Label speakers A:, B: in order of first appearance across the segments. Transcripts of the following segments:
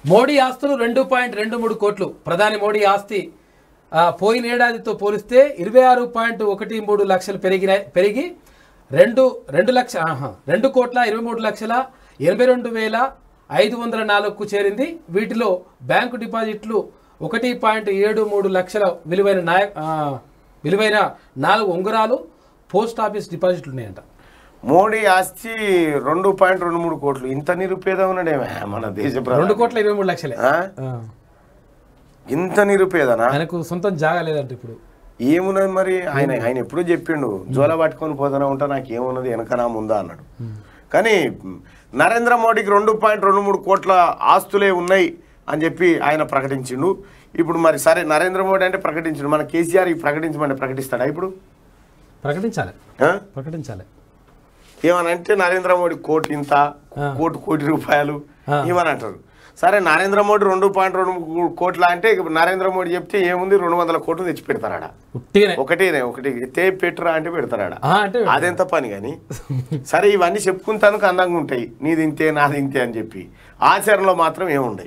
A: మోడీ ఆస్తులు రెండు పాయింట్ రెండు మూడు కోట్లు ప్రధాని మోడీ ఆస్తి ఆ, పోయిన ఏడాదితో పోలిస్తే ఇరవై ఆరు పాయింట్ ఒకటి మూడు లక్షలు పెరిగిన పెరిగి రెండు రెండు లక్ష ఆహా, రెండు కోట్ల ఇరవై మూడు లక్షల ఎనభై రెండు వేల ఐదు వందల నాలుగుకు చేరింది వీటిలో బ్యాంకు డిపాజిట్లు ఒకటి పాయింట్ ఏడు మూడు లక్షల విలువైన నాయ ఆ, విలువైన నాలుగు ఉంగరాలు పోస్ట్ ఆఫీస్ డిపాజిట్లు ఉన్నాయంట
B: మోడీ ఆస్తి రెండు పాయింట్ రెండు మూడు కోట్లు ఇంత నిరుపేద ఉన్నాడేమే మన దేశ
A: రెండు
B: ప్రధాని
A: కోట్ల ఇరవై మూడు లక్షలే
B: ఆ?
A: ఆ.
B: ఇంత నిరుపేదనా
A: ఆయనకు సొంతం జాగా లేదంట ఇప్పుడు
B: ఏమున్నది మరి ఆయన ఆయన ఎప్పుడూ చెప్పిండు జోల పట్టుకొని పోతూనే ఉంటా నాకు ఏమున్నది వెనకనా ముందా అన్నాడు కానీ నరేంద్ర మోడీకి రెండు పాయింట్ రెండు మూడు కోట్ల ఆస్తులే ఉన్నాయి అని చెప్పి ఆయన ప్రకటించిండు ఇప్పుడు మరి సరే నరేంద్ర మోడీ అంటే ప్రకటించిండు మన కేసీఆర్ ఈ ప్రకటించమని ప్రకటిస్తాడా ఇప్పుడు
A: ప్రకటించాలి
B: ఆ?
A: ప్రకటించాలి
B: ఏమనంటే నరేంద్ర మోడీ కోటి ఇంత
A: ఆ.
B: కోటి కోటి రూపాయలు
A: ఆ.
B: ఏమని అంటారు సరే నరేంద్ర మోడీ రెండు పాయింట్ రెండు మూడు కోట్ల అంటే ఇక నరేంద్ర మోడీ చెప్తే ఏముంది రెండు వందల కోట్లు తెచ్చి పెడతారాడ
A: ఉట్టిగానే
B: ఒకటేనే ఒకటి తే పెట్టురా అంటే పెడతారాడ
A: ఆ, అంటే
B: అదెంత పని కానీ సరే ఇవన్నీ చెప్పుకుంటానికి అందంగా ఉంటాయి నీది ఇంతే నాది ఇంతే అని చెప్పి ఆచరణలో మాత్రం ఏముండయి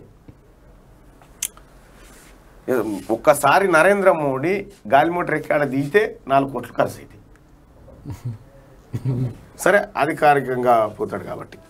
B: ఒక్కసారి నరేంద్ర మోడీ గాలిమోటర్ ఎక్కాడ దిగితే నాలుగు కోట్లు ఖర్చు అవుతాయి సరే అధికారికంగా పోతాడు కాబట్టి